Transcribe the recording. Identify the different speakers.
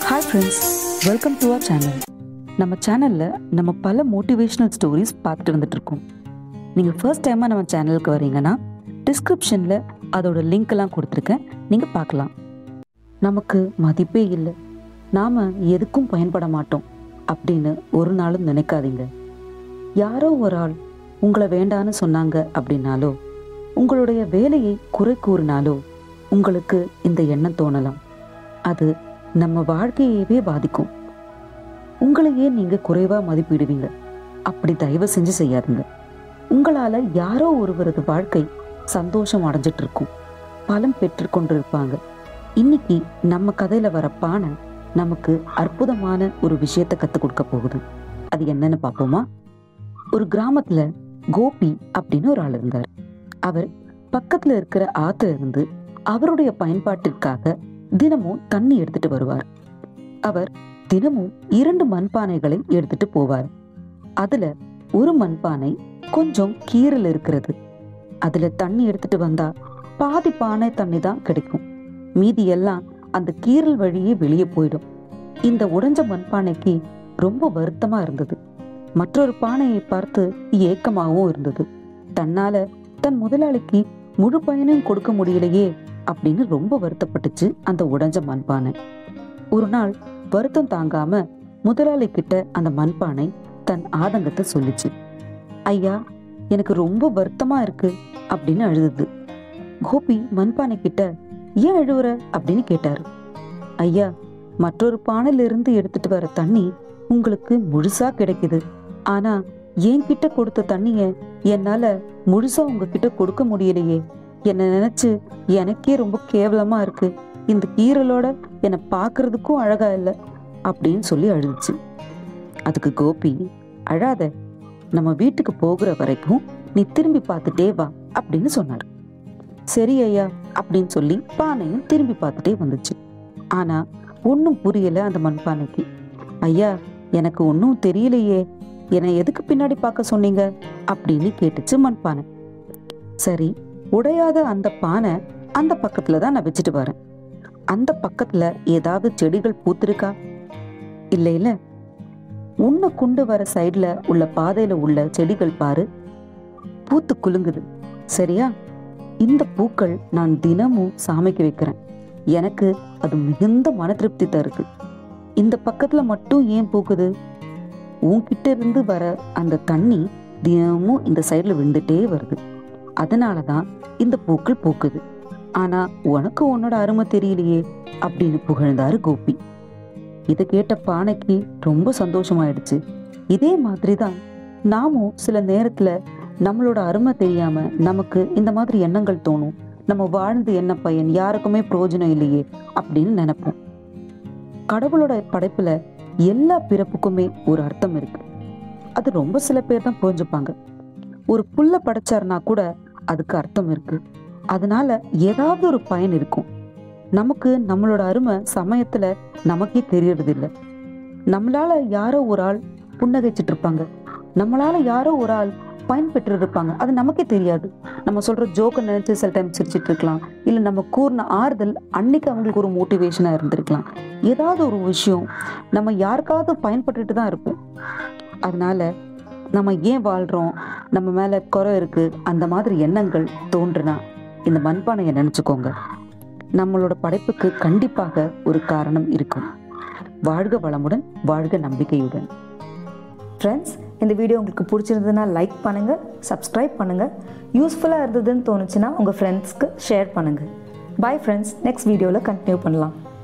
Speaker 1: hi friends welcome to our channel நம்ம சேனலில் நம்ம பல மோட்டிவேஷ்னல் ஸ்டோரிஸ் பார்த்துட்டு வந்துட்டு இருக்கோம் நீங்கள் ஃபர்ஸ்ட் டைமாக நம்ம சேனலுக்கு வரீங்கன்னா டிஸ்கிரிப்ஷனில் அதோட லிங்க் எல்லாம் கொடுத்துருக்கேன் நீங்கள் பார்க்கலாம் நமக்கு மதிப்பே இல்லை நாம் எதுக்கும் பயன்பட மாட்டோம் அப்படின்னு ஒரு நாளும் நினைக்காதீங்க யாரோ ஒரு ஆள் உங்களை வேண்டான்னு சொன்னாங்க அப்படின்னாலோ உங்களுடைய வேலையை குறை கூறினாலோ உங்களுக்கு இந்த எண்ணம் தோணலாம் அது நம்ம வாழ்க்கையவே பாதிக்கும் உங்களையே நீங்க குறைவா மதிப்பிடுவீங்க அப்படி தயவு செஞ்சு செய்யாதீங்க உங்களால யாரோ ஒருவரது வாழ்க்கை சந்தோஷம் அடைஞ்சிட்டு இருக்கும் பலம் பெற்று கொண்டிருப்பாங்க இன்னைக்கு நம்ம கதையில வர பானை நமக்கு அற்புதமான ஒரு விஷயத்தை கத்துக் கொடுக்க போகுது அது என்னன்னு பார்ப்போமா ஒரு கிராமத்துல கோபி அப்படின்னு ஒரு ஆள் இருந்தார் அவர் பக்கத்துல இருக்கிற ஆத்துல இருந்து அவருடைய பயன்பாட்டிற்காக தினமும் தண்ணி எடுத்துட்டு வருவார் அவர் தினமும் இரண்டு மண்பானைகளை எடுத்துட்டு போவார் அதுல ஒரு மண்பானை கொஞ்சம் கீரல் இருக்கிறது அதுல தண்ணி எடுத்துட்டு வந்தா பாதி பானை தண்ணி தான் கிடைக்கும் மீதி எல்லாம் அந்த கீரல் வழியே வெளியே போயிடும் இந்த உடைஞ்ச மண்பானைக்கு ரொம்ப வருத்தமா இருந்தது மற்றொரு பானையை பார்த்து ஏக்கமாகவும் இருந்தது தன்னால தன் முதலாளிக்கு முழு பயனும் கொடுக்க முடியலையே அப்படின்னு ரொம்ப வருத்தப்பட்டுச்சு அந்த உடைஞ்ச மண்பானை ஒரு நாள் வருத்தம் தாங்காம முதலாளி கிட்ட அந்த மண்பானை தன் ஆதங்கத்தை சொல்லிச்சு ஐயா எனக்கு ரொம்ப வருத்தமா இருக்கு அப்படின்னு அழுதுது கோபி மண்பானை கிட்ட ஏன் அழுவுற அப்படின்னு கேட்டாரு ஐயா மற்றொரு பானையில இருந்து எடுத்துட்டு வர தண்ணி உங்களுக்கு முழுசா கிடைக்குது ஆனா என்கிட்ட கொடுத்த தண்ணிய என்னால முழுசா உங்ககிட்ட கொடுக்க முடியலையே என்னை நினைச்சு எனக்கே ரொம்ப கேவலமா இருக்கு இந்த கீரலோட என்னை பார்க்கறதுக்கும் அழகா இல்லை அப்படின்னு சொல்லி அழுதுச்சு அதுக்கு கோபி அழாத நம்ம வீட்டுக்கு போகிற வரைக்கும் நீ திரும்பி பார்த்துட்டே வா அப்படின்னு சொன்னார் சரி ஐயா அப்படின்னு சொல்லி பானையும் திரும்பி பார்த்துட்டே வந்துச்சு ஆனா ஒன்றும் புரியல அந்த மண்பானைக்கு ஐயா எனக்கு ஒன்றும் தெரியலையே என்னை எதுக்கு பின்னாடி பார்க்க சொன்னீங்க அப்படின்னு கேட்டுச்சு மண்பானை சரி உடையாத அந்த பானை அந்த பக்கத்துல தான் நான் வச்சுட்டு வரேன் அந்த பக்கத்துல ஏதாவது செடிகள் பூத்திருக்கா இல்ல இல்ல உன்னை கொண்டு வர சைடுல உள்ள பாதையில உள்ள செடிகள் பாரு பூத்து குலுங்குது சரியா இந்த பூக்கள் நான் தினமும் சாமிக்கு வைக்கிறேன் எனக்கு அது மிகுந்த மன திருப்தி தருது இந்த பக்கத்துல மட்டும் ஏன் பூக்குது உன்கிட்ட இருந்து வர அந்த தண்ணி தினமும் இந்த சைடுல விழுந்துட்டே வருது அதனால தான் இந்த பூக்கள் பூக்குது ஆனா உனக்கு உன்னோட அருமை தெரியலையே அப்படின்னு புகழ்ந்தாரு கோபி இதை கேட்ட பானைக்கு ரொம்ப சந்தோஷமாயிடுச்சு இதே மாதிரி தான் நாமும் சில நேரத்துல நம்மளோட அருமை தெரியாம நமக்கு இந்த மாதிரி எண்ணங்கள் தோணும் நம்ம வாழ்ந்து என்ன பயன் யாருக்குமே பிரயோஜனம் இல்லையே அப்படின்னு நினைப்போம் கடவுளோட படைப்புல எல்லா பிறப்புக்குமே ஒரு அர்த்தம் இருக்கு அது ரொம்ப சில பேர் தான் புரிஞ்சுப்பாங்க ஒரு புல்ல படைச்சாருனா கூட அதுக்கு அர்த்தம் இருக்கு அதனால ஏதாவது ஒரு பயன் இருக்கும் நமக்கு நம்மளோட அருமை சமயத்துல நமக்கே தெரியறது இல்ல நம்மளால யாரோ ஒரு ஆள் புன்னகைச்சிட்டு இருப்பாங்க நம்மளால யாரோ ஒரு ஆள் பயன்பெற்று இருப்பாங்க அது நமக்கே தெரியாது நம்ம சொல்ற ஜோக்கை நினைச்சு சில டைம் சிரிச்சிட்டு இருக்கலாம் இல்ல நம்ம கூர்ன ஆறுதல் அன்னைக்கு அவங்களுக்கு ஒரு மோட்டிவேஷனா இருந்திருக்கலாம் ஏதாவது ஒரு விஷயம் நம்ம யாருக்காவது பயன்பட்டுட்டு தான் இருப்போம் அதனால நம்ம ஏன் வாழ்றோம் நம்ம மேல குறை இருக்கு அந்த மாதிரி எண்ணங்கள் தோன்றுனா இந்த மண்பானையை நினைச்சுக்கோங்க நம்மளோட படைப்புக்கு கண்டிப்பாக ஒரு காரணம் இருக்கும் வாழ்க வளமுடன் வாழ்க நம்பிக்கையுடன்
Speaker 2: ஃப்ரெண்ட்ஸ் இந்த வீடியோ உங்களுக்கு பிடிச்சிருந்ததுன்னா லைக் பண்ணுங்கள் சப்ஸ்கிரைப் பண்ணுங்கள் யூஸ்ஃபுல்லாக இருந்ததுன்னு தோணுச்சுன்னா உங்கள் ஃப்ரெண்ட்ஸ்க்கு ஷேர் பண்ணுங்கள் பாய் ஃப்ரெண்ட்ஸ் நெக்ஸ்ட் வீடியோவில் கண்டினியூ பண்ணலாம்